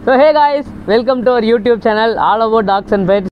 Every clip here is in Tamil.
so hey guys welcome to our YouTube channel all about dogs and pets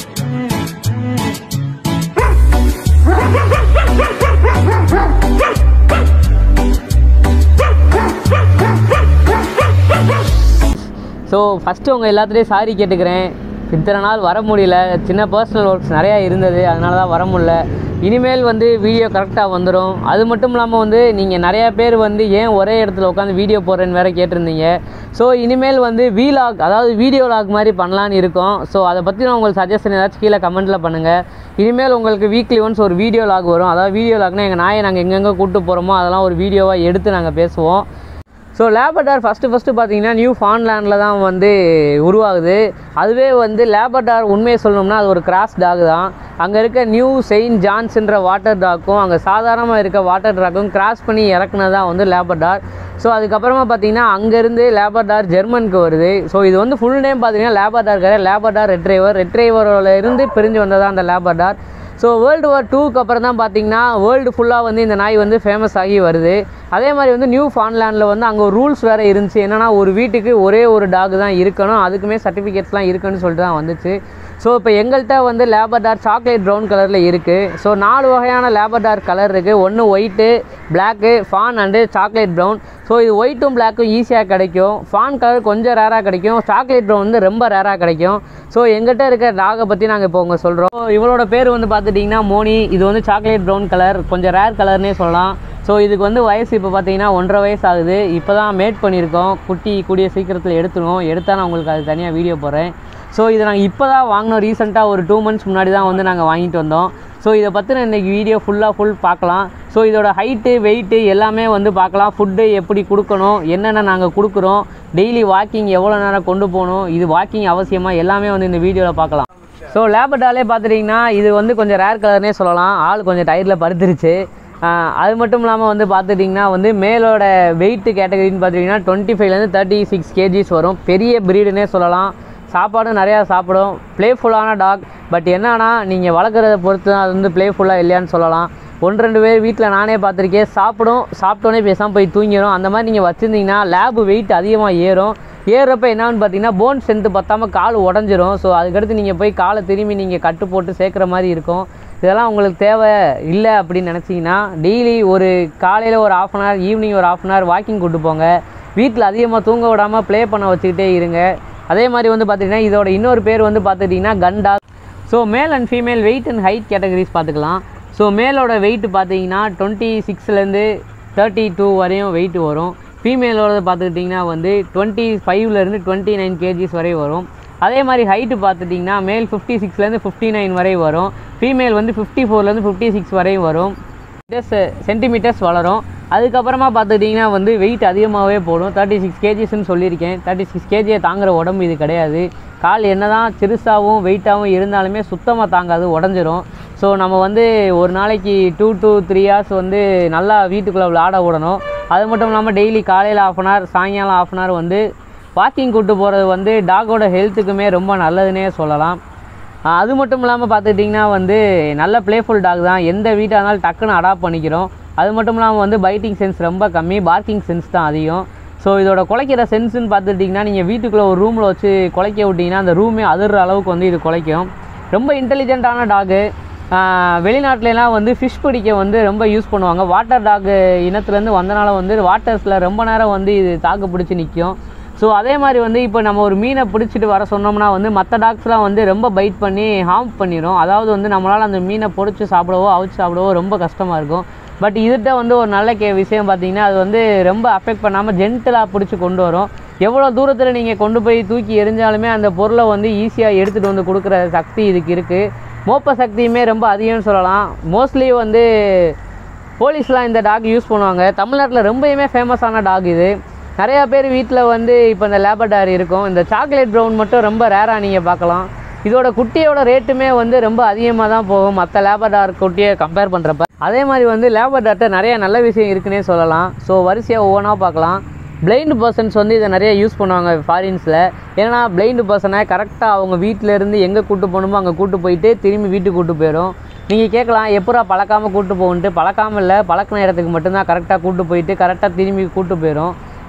so first உங்கள் எல்லாத்துலேயும் சாரி கேட்டுக்கிறேன் இத்தனை நாள் வர முடியல சின்ன பர்சனல் ஒர்க்ஸ் நிறையா இருந்தது அதனால தான் வர முடியல இனிமேல் வந்து வீடியோ கரெக்டாக வந்துடும் அது மட்டும் இல்லாமல் வந்து நீங்கள் நிறையா பேர் வந்து ஏன் ஒரே இடத்துல உட்காந்து வீடியோ போடுறேன்னு வேறு கேட்டிருந்தீங்க ஸோ இனிமேல் வந்து வீலாக் அதாவது வீடியோ லாக் மாதிரி பண்ணலான்னு இருக்கோம் ஸோ அதை பற்றி நான் உங்களுக்கு சஜஷன் ஏதாச்சும் கீழே கமெண்ட்டில் பண்ணுங்கள் இனிமேல் உங்களுக்கு வீக்லி ஒன்ஸ் ஒரு வீடியோ லாக் வரும் அதாவது வீடியோ லாக்னா எங்கள் நாயை நாங்கள் எங்கெங்கே கூப்பிட்டு போகிறோமோ அதெல்லாம் ஒரு வீடியோவாக எடுத்து நாங்கள் பேசுவோம் ஸோ லேபடார் ஃபஸ்ட்டு ஃபஸ்ட்டு பார்த்தீங்கன்னா நியூ ஃபான்லேண்டில் தான் வந்து உருவாகுது அதுவே வந்து லேபடார் உண்மையை சொல்லணும்னா அது ஒரு கிராஸ் டாக் தான் அங்கே இருக்க நியூ செயின்ட் ஜான்ஸ்ன்ற வாட்டர் டாக்கும் அங்கே சாதாரணமாக இருக்க வாட்டர் டாக்கும் கிராஸ் பண்ணி இறக்குனது தான் வந்து லேபடார் ஸோ அதுக்கப்புறமா பார்த்தீங்கன்னா அங்கேருந்து லேபடார் ஜெர்மனுக்கு வருது ஸோ இது வந்து ஃபுல் நேம் பார்த்தீங்கன்னா லேபடார் கிடையாது லேபடார் ரெட்ரைவர் ரெட்ரைவரோட இருந்து பிரிஞ்சு வந்தது அந்த லேபடார் ஸோ வேர்ல்டு வார் டூக்கு அப்புறம் தான் பார்த்தீங்கன்னா வேர்ல்டு ஃபுல்லாக வந்து இந்த நாய் வந்து ஃபேமஸ் ஆகி வருது அதே மாதிரி வந்து நியூ ஃபான்லேண்டில் வந்து அங்கே ஒரு ரூல்ஸ் வேறு இருந்துச்சு என்னென்னா ஒரு வீட்டுக்கு ஒரே ஒரு டாக் தான் இருக்கணும் அதுக்குமே சர்டிஃபிகேட்ஸ்லாம் இருக்குன்னு சொல்லிட்டு தான் வந்துச்சு ஸோ இப்போ எங்கள்கிட்ட வந்து லேபர்டார் சாக்லேட் ப்ரௌன் கலரில் இருக்குது ஸோ நாலு வகையான லேபர்டார் கலர் இருக்குது ஒன்று white black fawn and chocolate brown so இது ஒயிட்டும் பிளாக்கும் ஈஸியாக கிடைக்கும் ஃபான் கலர் கொஞ்சம் ரேராக கிடைக்கும் சாக்லேட் ப்ரௌன் வந்து ரொம்ப ரேராக கிடைக்கும் ஸோ எங்கிட்ட இருக்க டாகை பற்றி நாங்கள் இப்போ உங்க சொல்கிறோம் இவளோட பேர் வந்து பார்த்துட்டிங்கன்னா மோனி இது வந்து சாக்லேட் ப்ரௌன் கலர் கொஞ்சம் ரேர் கலர்னே சொல்லலாம் ஸோ இதுக்கு வந்து வயசு இப்போ பார்த்தீங்கன்னா ஒன்றரை வயசு ஆகுது இப்போ தான் மேட் பண்ணியிருக்கோம் குட்டி கூடிய சீக்கிரத்தில் எடுத்துருவோம் எடுத்தால் நான் உங்களுக்கு அது தனியாக வீடியோ போடுறேன் ஸோ இதை நாங்கள் இப்போ தான் வாங்கினோம் ரீசெண்டாக ஒரு டூ மந்த்ஸ் முன்னாடி தான் வந்து நாங்கள் வாங்கிட்டு வந்தோம் ஸோ இதை பற்றின இன்றைக்கி வீடியோ ஃபுல்லாக ஃபுல் பார்க்கலாம் ஸோ இதோட ஹைட்டு வெயிட்டு எல்லாமே வந்து பார்க்கலாம் ஃபுட்டு எப்படி கொடுக்கணும் என்னென்ன நாங்கள் கொடுக்குறோம் டெய்லி வாக்கிங் எவ்வளோ நேரம் கொண்டு போகணும் இது வாக்கிங் அவசியமாக எல்லாமே வந்து இந்த வீடியோவில் பார்க்கலாம் ஸோ லேபட்டாலே பார்த்துட்டிங்கன்னா இது வந்து கொஞ்சம் ரேர் கலர்னே சொல்லலாம் ஆள் கொஞ்சம் டயரில் படுத்துருச்சு ஆஹ் அது மட்டும் இல்லாமல் வந்து பார்த்துட்டிங்கன்னா வந்து மேலோட வெயிட் கேட்டகரின்னு பார்த்துட்டிங்கன்னா டுவெண்ட்டி ஃபைவ்லேருந்து தேர்ட்டி சிக்ஸ் கேஜிஸ் வரும் பெரிய ப்ரீடுனே சொல்லலாம் சாப்பாடும் நிறையா சாப்பிடும் ப்ளேஃபுல்லான டாக் பட் என்னன்னா நீங்கள் வளர்க்குறத பொறுத்து தான் அது வந்து ப்ளேஃபுல்லாக இல்லையான்னு சொல்லலாம் ஒன்று ரெண்டு பேர் வீட்டில் நானே பார்த்துருக்கேன் சாப்பிடும் சாப்பிட்டோன்னே பேசாமல் போய் தூங்கிடும் அந்த மாதிரி நீங்கள் வச்சுருந்தீங்கன்னா லேபு வெயிட் அதிகமாக ஏறும் ஏறுறப்ப என்னன்னு பார்த்தீங்கன்னா போன் ஸ்ட்ரென்த்து பத்தாமல் கால் உடஞ்சிரும் ஸோ அதுக்கடுத்து நீங்கள் போய் காலை திரும்பி நீங்கள் கட்டு போட்டு சேர்க்குற மாதிரி இருக்கும் இதெல்லாம் உங்களுக்கு தேவை இல்லை அப்படின்னு நினச்சிங்கன்னா டெய்லி ஒரு காலையில் ஒரு ஆஃப் அன் ஹவர் ஈவினிங் ஒரு ஆஃப் அன் ஹவர் வாக்கிங் கூட்டு போங்க வீட்டில் அதிகமாக தூங்க விடாமல் ப்ளே பண்ண வச்சுக்கிட்டே இருங்க அதே மாதிரி வந்து பார்த்துட்டிங்கன்னா இதோட இன்னொரு பேர் வந்து பார்த்துட்டிங்கன்னா கண்டா so male and female weight and height categories பார்த்துக்கலாம் ஸோ மேலோட வெயிட் பார்த்தீங்கன்னா டுவெண்ட்டி சிக்ஸ்லேருந்து தேர்ட்டி டூ வரையும் வெயிட் வரும் ஃபீமேலோட பார்த்துக்கிட்டிங்கன்னா வந்து டுவெண்ட்டி ஃபைவ்லேருந்து டுவெண்ட்டி நைன் கேஜிஸ் வரை வரும் அதே மாதிரி ஹைட்டு பார்த்துட்டிங்கன்னா மேல் ஃபிஃப்டி சிக்ஸ்லேருந்து ஃபிஃப்டி நைன் வரை வரும் ஃபீமேல் வந்து ஃபிஃப்டி ஃபோர்லேருந்து ஃபிஃப்டி சிக்ஸ் வரையும் வரும் மீட்டர்ஸ் சென்டிமீட்டர்ஸ் வளரும் அதுக்கப்புறமா பார்த்துக்கிட்டிங்கன்னா வந்து வெயிட் அதிகமாகவே போடும் தேர்ட்டி சிக்ஸ் கேஜிஸ்ன்னு சொல்லியிருக்கேன் தேர்ட்டி சிக்ஸ் கேஜியை தாங்குற உடம்பு இது கிடையாது கால் என்ன தான் சிறுசாகவும் வெயிட்டாகவும் இருந்தாலுமே சுத்தமாக தாங்காது உடஞ்சிரும் ஸோ நம்ம வந்து ஒரு நாளைக்கு டூ to த்ரீ ஹவர்ஸ் வந்து நல்லா வீட்டுக்குள்ளே விளாட விடணும் அது மட்டும் இல்லாமல் டெய்லி காலையில் ஆஃப் அன் ஹவர் சாயங்காலம் ஆஃப் அன் ஹவர் வந்து வாக்கிங் கூட்டு போகிறது வந்து டாகோட ஹெல்த்துக்குமே ரொம்ப நல்லதுன்னே சொல்லலாம் ஆஹ் அது மட்டும் இல்லாமல் பார்த்துக்கிட்டிங்கன்னா வந்து நல்ல ப்ளேஃபுல் டாக் தான் எந்த வீட்டாக இருந்தாலும் டக்குன்னு அடாப்ட் பண்ணிக்கிறோம் அது மட்டும் இல்லாமல் வந்து பைட்டிங் சென்ஸ் ரொம்ப கம்மி பார்க்கிங் சென்ஸ் தான் அதிகம் ஸோ இதோட குலைக்கிற சென்ஸ்னு பார்த்துட்டிங்கன்னா நீங்கள் வீட்டுக்குள்ளே ஒரு ரூமில் வச்சு குலைக்க விட்டிங்கன்னா அந்த ரூமே அதிர்ற அளவுக்கு வந்து இது குலைக்கும் ரொம்ப இன்டெலிஜென்ட்டான டாகு வெளிநாட்டுலலாம் வந்து ஃபிஷ் பிடிக்க வந்து ரொம்ப யூஸ் பண்ணுவாங்க வாட்டர் டாக் இனத்துலேருந்து வந்தனால வந்து வாட்டர்ஸில் ரொம்ப நேரம் வந்து இது தாக்கு பிடிச்சி நிற்கும் ஸோ அதே மாதிரி வந்து இப்போ நம்ம ஒரு மீனை பிடிச்சிட்டு வர சொன்னோம்னா வந்து மற்ற டாக்ஸ்லாம் வந்து ரொம்ப பைட் பண்ணி ஹார்ம் பண்ணிடும் அதாவது வந்து நம்மளால் அந்த மீனை பிடிச்சி சாப்பிடவோ அவிச்சு சாப்பிடவோ ரொம்ப கஷ்டமாக இருக்கும் பட் இதுகிட்ட வந்து ஒரு நல்ல கே விஷயம் பார்த்தீங்கன்னா அது வந்து ரொம்ப அஃபெக்ட் பண்ணாமல் ஜென்டலாக பிடிச்சி கொண்டு வரும் எவ்வளோ தூரத்தில் நீங்கள் கொண்டு போய் தூக்கி எரிஞ்சாலுமே அந்த பொருளை வந்து ஈஸியாக எடுத்துகிட்டு வந்து கொடுக்குற சக்தி இதுக்கு இருக்குது மோப்ப சக்தியுமே ரொம்ப அதிகம்னு சொல்லலாம் மோஸ்ட்லி வந்து போலீஸ்லாம் இந்த டாக் யூஸ் பண்ணுவாங்க தமிழ்நாட்டில் ரொம்பவுமே ஃபேமஸான டாக் இது நிறையா பேர் வீட்டில் வந்து இப்போ இந்த லேபர்டார் இருக்கும் இந்த சாக்லேட் ப்ரௌன் மட்டும் ரொம்ப ரேராக நீங்கள் பார்க்கலாம் இதோட குட்டியோட ரேட்டுமே வந்து ரொம்ப அதிகமாக தான் போகும் மற்ற லேபர்டார் குட்டியை கம்பேர் பண்ணுறப்ப அதே மாதிரி வந்து லேபர்டார்ட்ட நிறைய நல்ல விஷயம் இருக்குன்னே சொல்லலாம் ஸோ வரிசையாக ஒவ்வொன்றா பார்க்கலாம் பிளைண்ட் பர்சன்ஸ் வந்து இதை நிறைய யூஸ் பண்ணுவாங்க ஃபாரின்ஸில் ஏன்னா பிளைண்ட் பர்சனை கரெக்டாக அவங்க வீட்டில் இருந்து எங்கே கூட்டு போகணுமோ அங்கே கூட்டு போயிட்டு திரும்பி வீட்டுக்கு கூட்டு போயிடும் நீங்கள் கேட்கலாம் எப்படா பழக்காமல் கூட்டு போகுன்ட்டு பழக்காமல் இல்லை பழக்கின இடத்துக்கு மட்டும்தான் கரெக்டாக கூட்டு போயிட்டு கரெக்டாக திரும்பி கூட்டு போயிடும்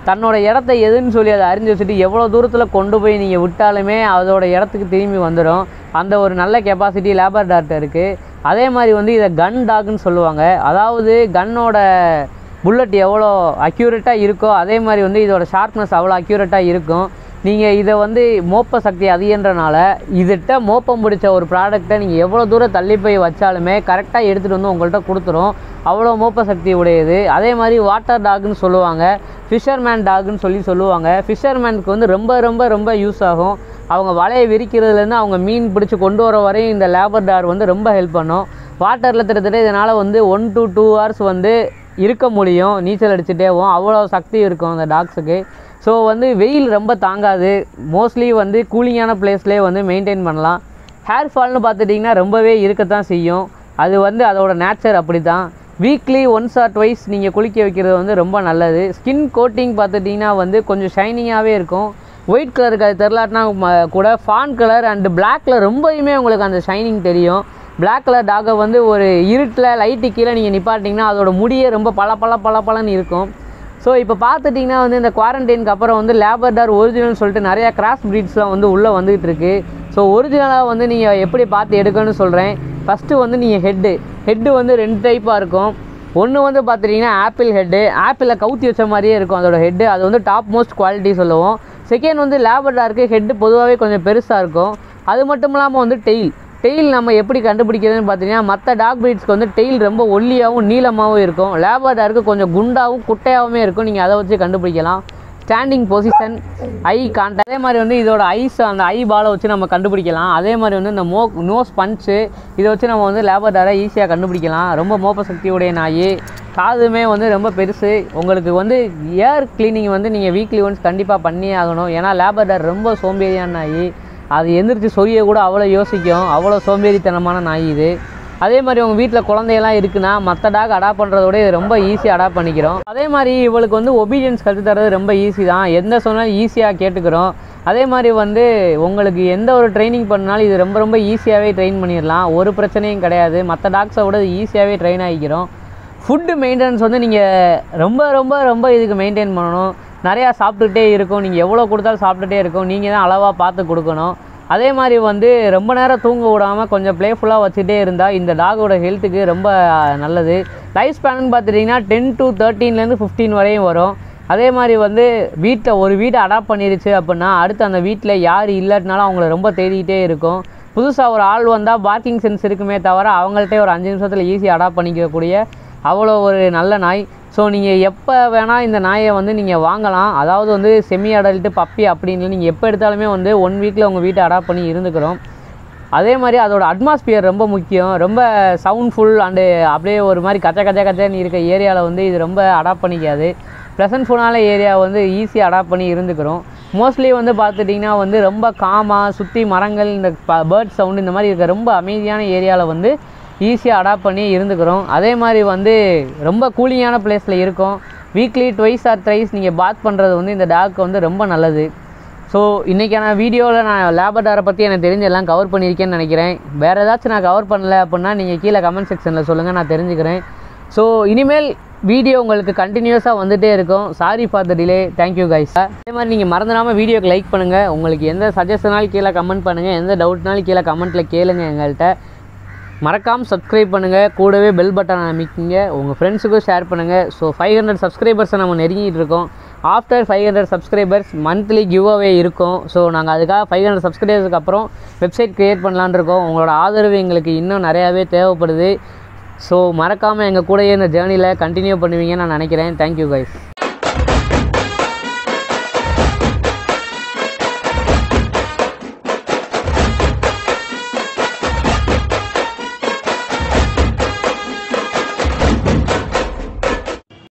தன்னோட இடத்த எதுன்னு சொல்லி அதை அறிஞ்சு வச்சுட்டு எவ்வளோ தூரத்தில் கொண்டு போய் நீங்கள் விட்டாலுமே அதோட இடத்துக்கு திரும்பி வந்துடும் அந்த ஒரு நல்ல கெப்பாசிட்டி லேபர் டாக்டர் இருக்குது அதே மாதிரி வந்து இதை கன் டாக்னு சொல்லுவாங்க அதாவது கன்னோட புல்லட் எவ்வளோ அக்யூரேட்டாக இருக்கோ அதே மாதிரி வந்து இதோட ஷார்ப்னஸ் அவ்வளோ அக்யூரேட்டாக இருக்கும் நீங்கள் இதை வந்து மோப்ப சக்தி அதிகன்றனால இதுகிட்ட மோப்பம் பிடிச்ச ஒரு ப்ராடக்ட்டை நீங்கள் எவ்வளோ தூரம் தள்ளி போய் வச்சாலுமே கரெக்டாக எடுத்துகிட்டு வந்து உங்கள்கிட்ட கொடுத்துரும் அவ்வளோ மோப்ப சக்தி உடையது அதே மாதிரி வாட்டர் டாக்னு சொல்லுவாங்க ஃபிஷர்மேன் டாக்னு சொல்லி சொல்லுவாங்க ஃபிஷர்மேனுக்கு வந்து ரொம்ப ரொம்ப ரொம்ப யூஸ் ஆகும் அவங்க வலையை விரிக்கிறதுலேருந்து அவங்க மீன் பிடிச்சி கொண்டு வர வரையும் இந்த லேபர் டார் வந்து ரொம்ப ஹெல்ப் பண்ணும் வாட்டரில் கிட்டத்தட்ட இதனால் வந்து ஒன் to டூ ஹவர்ஸ் வந்து இருக்க முடியும் நீச்சல் அடிச்சுட்டேவும் அவ்வளோ சக்தி இருக்கும் அந்த டாக்ஸுக்கு ஸோ வந்து வெயில் ரொம்ப தாங்காது மோஸ்ட்லி வந்து கூலிங்கான பிளேஸ்லேயே வந்து மெயின்டைன் பண்ணலாம் ஹேர் ஃபால்னு பார்த்துட்டிங்கன்னா ரொம்பவே இருக்கத்தான் செய்யும் அது வந்து அதோட நேச்சர் அப்படி தான் வீக்லி ஒன்ஸ் ஆர் ட்வைஸ் நீங்கள் குளிக்க வைக்கிறது வந்து ரொம்ப நல்லது ஸ்கின் கோட்டிங் பார்த்துட்டிங்கன்னா வந்து கொஞ்சம் ஷைனிங்காகவே இருக்கும் ஒயிட் கலருக்கு அது தெரிலாட்டினா ம- கூட ஃபான் கலர் அண்டு பிளாக்ல ரொம்பவுமே உங்களுக்கு அந்த ஷைனிங் தெரியும் Black கலர் டாகை வந்து ஒரு இருட்டில் லைட்டு கீழே நீங்கள் நிப்பாட்டிங்கன்னா அதோட முடியே ரொம்ப பல பல பல பலன்னு இருக்கும் ஸோ இப்போ பார்த்துட்டிங்கன்னா வந்து இந்த குவாரண்டைனுக்கு அப்புறம் வந்து லேபர்டார் ஒரிஜினல் சொல்லிட்டு நிறையா கிராஸ் ப்ரீட்ஸ்லாம் வந்து உள்ளே வந்துகிட்டு இருக்கு ஸோ ஒரிஜினலாக வந்து நீங்கள் எப்படி பார்த்து எடுக்கணும்னு சொல்கிறேன் ஃபஸ்ட்டு வந்து நீங்கள் ஹெட்டு ஹெட்டு வந்து ரெண்டு டைப்பாக இருக்கும் ஒன்று வந்து பார்த்துட்டிங்கன்னா ஆப்பிள் ஹெட்டு ஆப்பிளில் கவுத்தி வச்ச மாதிரியே இருக்கும் அதோட ஹெட்டு அது வந்து டாப் மோஸ்ட் குவாலிட்டி சொல்லுவோம் செகண்ட் வந்து லேபர்டாருக்கு ஹெட்டு பொதுவாகவே கொஞ்சம் பெருசாக இருக்கும் அது மட்டும் இல்லாமல் வந்து டெயில் டெயில் நம்ம எப்படி கண்டுபிடிக்கிறதுன்னு பார்த்தீங்கன்னா மற்ற டாக் பிரீட்ஸ்க்கு வந்து டெயில் ரொம்ப ஒல்லியாகவும் நீளமாகவும் இருக்கும் லேபர்டாருக்கு கொஞ்சம் குண்டாகவும் குட்டையாகவுமே இருக்கும் நீங்கள் அதை வச்சு கண்டுபிடிக்கலாம் ஸ்டாண்டிங் பொசிஷன் ஐ கான்டாக்ட் அதே மாதிரி வந்து இதோட ஐஸ் அந்த ஐ பாலை வச்சு நம்ம கண்டுபிடிக்கலாம் அதே மாதிரி வந்து இந்த மோ நோஸ் பஞ்சு இதை வச்சு நம்ம வந்து லேபர்டாரை ஈஸியாக கண்டுபிடிக்கலாம் ரொம்ப மோப்ப சக்தியுடைய நாய் காதுமே வந்து ரொம்ப பெருசு உங்களுக்கு வந்து ஏர் க்ளீனிங் வந்து நீங்கள் வீக்லி ஒன்ஸ் கண்டிப்பாக பண்ணியே ஆகணும் ஏன்னா லேபர்டார் ரொம்ப சோம்பேறியான நாய் அது எந்திரிச்சு சொரிய கூட அவ்வளோ யோசிக்கும் அவ்வளோ சோம்பேறித்தனமான நாய் இது அதே மாதிரி உங்கள் வீட்டில் குழந்தையெல்லாம் இருக்குன்னா மற்ற டாக் அடாப்ட் பண்ணுறதோட இது ரொம்ப ஈஸியாக அடாப்ட் பண்ணிக்கிறோம் அதே மாதிரி இவளுக்கு வந்து ஒபீடியன்ஸ் கற்றுத் தரது ரொம்ப ஈஸி தான் எந்த சொன்னாலும் ஈஸியாக கேட்டுக்கிறோம் அதே மாதிரி வந்து உங்களுக்கு எந்த ஒரு ட்ரைனிங் பண்ணாலும் இது ரொம்ப ரொம்ப ஈஸியாகவே ட்ரெயின் பண்ணிடலாம் ஒரு பிரச்சனையும் கிடையாது மற்ற டாக்ஸை விட ஈஸியாகவே ட்ரெயின் ஆகிக்கிறோம் ஃபுட்டு மெயின்டெனன்ஸ் வந்து நீங்கள் ரொம்ப ரொம்ப ரொம்ப இதுக்கு மெயின்டைன் பண்ணணும் நிறையா சாப்பிட்டுட்டே இருக்கும் நீங்கள் எவ்வளோ கொடுத்தாலும் சாப்பிட்டுட்டே இருக்கும் நீங்கள் தான் அளவாக பார்த்து கொடுக்கணும் அதே மாதிரி வந்து ரொம்ப நேரம் தூங்க விடாமல் கொஞ்சம் ப்ளேஃபுல்லாக வச்சுட்டே இருந்தால் இந்த டாகோட ஹெல்த்துக்கு ரொம்ப அஹ், நல்லது லைஃப் ஸ்பேனுன்னு பார்த்துட்டிங்கன்னா டென் டு தேர்ட்டீன்லேருந்து ஃபிஃப்டீன் வரையும் வரும் அதே மாதிரி வந்து வீட்டில் ஒரு வீட்டை அடாப்ட் பண்ணிருச்சு அப்படின்னா அடுத்து அந்த வீட்டில் யார் இல்லாட்டினாலும் அவங்கள ரொம்ப தேடிக்கிட்டே இருக்கும் புதுசாக ஒரு ஆள் வந்தால் பார்க்கிங் சென்ஸ் இருக்குமே தவிர அவங்கள்ட்டே ஒரு அஞ்சு நிமிஷத்தில் ஈஸியாக அடாப்ட் பண்ணிக்கக்கூடிய அவ்வளோ ஒரு நல்ல நாய் ஸோ நீங்கள் எப்போ வேணால் இந்த நாயை வந்து நீங்கள் வாங்கலாம் அதாவது வந்து செமி அடல்ட்டு பப்பி அப்படின்னு நீங்கள் எப்போ எடுத்தாலுமே வந்து ஒன் வீக்கில் உங்கள் வீட்டை அடாப்ட் பண்ணி இருந்துக்கிறோம் அதே மாதிரி அதோட அட்மாஸ்பியர் ரொம்ப முக்கியம் ரொம்ப சவுண்ட்ஃபுல் அண்டு அப்படியே ஒரு மாதிரி கச்ச கச்ச கச்சன்னு இருக்க ஏரியாவில் வந்து இது ரொம்ப அடாப்ட் பண்ணிக்காது ப்ளசன்ட்ஃபுல்லான ஏரியா வந்து ஈஸியாக அடாப்ட் பண்ணி இருந்துக்கிறோம் மோஸ்ட்லி வந்து பார்த்துட்டிங்கன்னா வந்து ரொம்ப காமாக சுற்றி மரங்கள் இந்த பேர்ட் சவுண்டு இந்த மாதிரி இருக்க ரொம்ப அமைதியான ஏரியாவில் வந்து ஈஸியாக அடாப்ட் பண்ணி இருந்துக்கிறோம் அதே மாதிரி வந்து ரொம்ப கூலிங்கான பிளேஸில் இருக்கும் வீக்லி ட்வைஸ் ஆர் த்ரைஸ் நீங்கள் பாத் பண்ணுறது வந்து இந்த டாக்கு வந்து ரொம்ப நல்லது ஸோ இன்றைக்கான வீடியோவில் நான் லேபர்டாரை பற்றி எனக்கு தெரிஞ்ச எல்லாம் கவர் பண்ணியிருக்கேன்னு நினைக்கிறேன் வேறு ஏதாச்சும் நான் கவர் பண்ணல அப்படின்னா நீங்கள் கீழே கமெண்ட் செக்ஷனில் சொல்லுங்கள் நான் தெரிஞ்சுக்கிறேன் ஸோ இனிமேல் வீடியோ உங்களுக்கு கண்டினியூஸாக வந்துகிட்டே இருக்கும் sorry for the delay thank you guys அதே மாதிரி நீங்கள் மறந்துடாமல் வீடியோக்கு லைக் பண்ணுங்கள் உங்களுக்கு எந்த சஜஷனாலும் கீழே கமெண்ட் பண்ணுங்கள் எந்த டவுட்னாலும் கீழே கமெண்ட்டில் கேளுங்க எங்கள்கிட்ட மறக்காமல் சப்ஸ்கிரைப் பண்ணுங்கள் கூடவே பெல் பட்டன் அமைக்கிங்க உங்கள் ஃப்ரெண்ட்ஸுக்கும் ஷேர் பண்ணுங்கள் ஸோ ஃபைவ் ஹண்ட்ரட் சப்ஸ்கிரைபர்ஸை நம்ம நெருங்கிட்டு இருக்கோம் after five hundred subscribers monthly giveaway இருக்கும் ஸோ நாங்கள் அதுக்காக ஃபைவ் ஹண்ட்ரட் சப்ஸ்கிரைபர்ஸ்க்கு அப்புறம் வெப்சைட் க்ரியேட் பண்ணலான்னு இருக்கோம் உங்களோட ஆதரவு எங்களுக்கு இன்னும் நிறையாவே தேவைப்படுது ஸோ மறக்காமல் எங்கள் கூடயே இந்த ஜேர்னியில் கண்டினியூ பண்ணுவீங்கன்னு நான் நினைக்கிறேன் தேங்க்யூ கைஸ்